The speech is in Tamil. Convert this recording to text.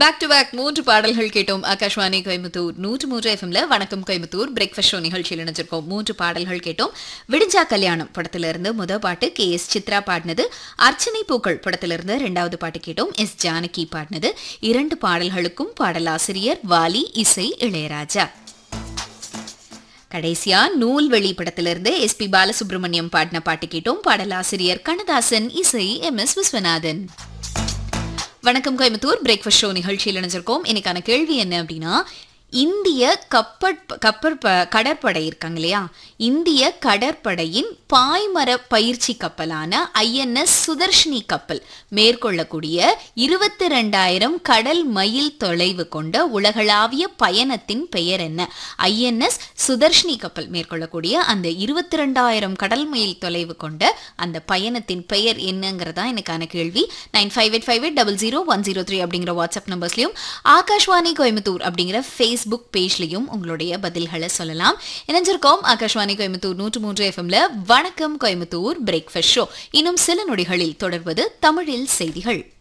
பேக் டு பேக் மூன்று பாடல்கள் கேட்டோம் ஆகாஷ்வாணி கோயம்புத்தூர் நூற்று மூன்று எஃப்எம்ல வணக்கம் கோயம்புத்தூர் பிரேக்ஃபாஸ்ட் ஷோ நிகழ்ச்சியில் இணைஞ்சிருக்கோம் மூன்று பாடல்கள் கேட்டோம் விடிஞ்சா கல்யாணம் படத்திலிருந்து முத பாட்டு கே எஸ் சித்ரா பாடினது அர்ச்சனை பூக்கள் படத்திலிருந்து ரெண்டாவது பாட்டு கேட்டோம் எஸ் ஜானகி பாடினது இரண்டு பாடல்களுக்கும் பாடலாசிரியர் வாலி இசை இளையராஜா கடைசியா நூல்வெளி படத்திலிருந்து எஸ் பி பாலசுப்ரமணியம் பாடின பாட்டு கேட்டோம் பாடலாசிரியர் கண்ணதாசன் இசை எம் எஸ் விஸ்வநாதன் வணக்கம் கோயம்புத்தூர் பிரேக்ஃபாஸ்ட் ஷோ நிகழ்ச்சியில் இணைஞ்சிருக்கோம் இன்னைக்கான கேள்வி என்ன அப்படின்னா இந்திய கப்பற் கப்பற் ப- கடற்படை இருக்காங்க இல்லையா இந்திய கடற்படையின் பாய்மர பயிற்சி கப்பலான ஐஎன்எஸ் சுதர்ஷினி கப்பல் மேற்கொள்ளக்கூடிய இருபத்தி ரெண்டாயிரம் கடல் மைல் தொலைவு கொண்ட உலகளாவிய பயணத்தின் பெயர் என்ன ஐஎன்எஸ் சுதர்ஷினி கப்பல் மேற்கொள்ளக்கூடிய அந்த இருபத்தி ரெண்டாயிரம் கடல் மைல் தொலைவு கொண்ட அந்த பயணத்தின் பெயர் என்னங்கிறதா எனக்கான கேள்வி nine five eight five eight double zero one zero three அப்படிங்கிற வாட்ஸ்அப் நம்பர்ஸ்லையும் ஆகாஷ்வாணி கோயம்புத்தூர் அப்படிங்கிற ஃபேஸ்புக் பேஜ்லையும் உங்களுடைய பதில்களை சொல்லலாம் இணைஞ்சிருக்கோம் ஆகாஷ்வாணி கோயம்புத்தூர் நூற்று மூன்று எஃப்எம்ல வணக்கம் கோயம்புத்தூர் பிரேக்ஃபாஸ்ட் ஷோ இன்னும் சில நொடிகளில் தொடர்வது தமிழில் செய்திகள்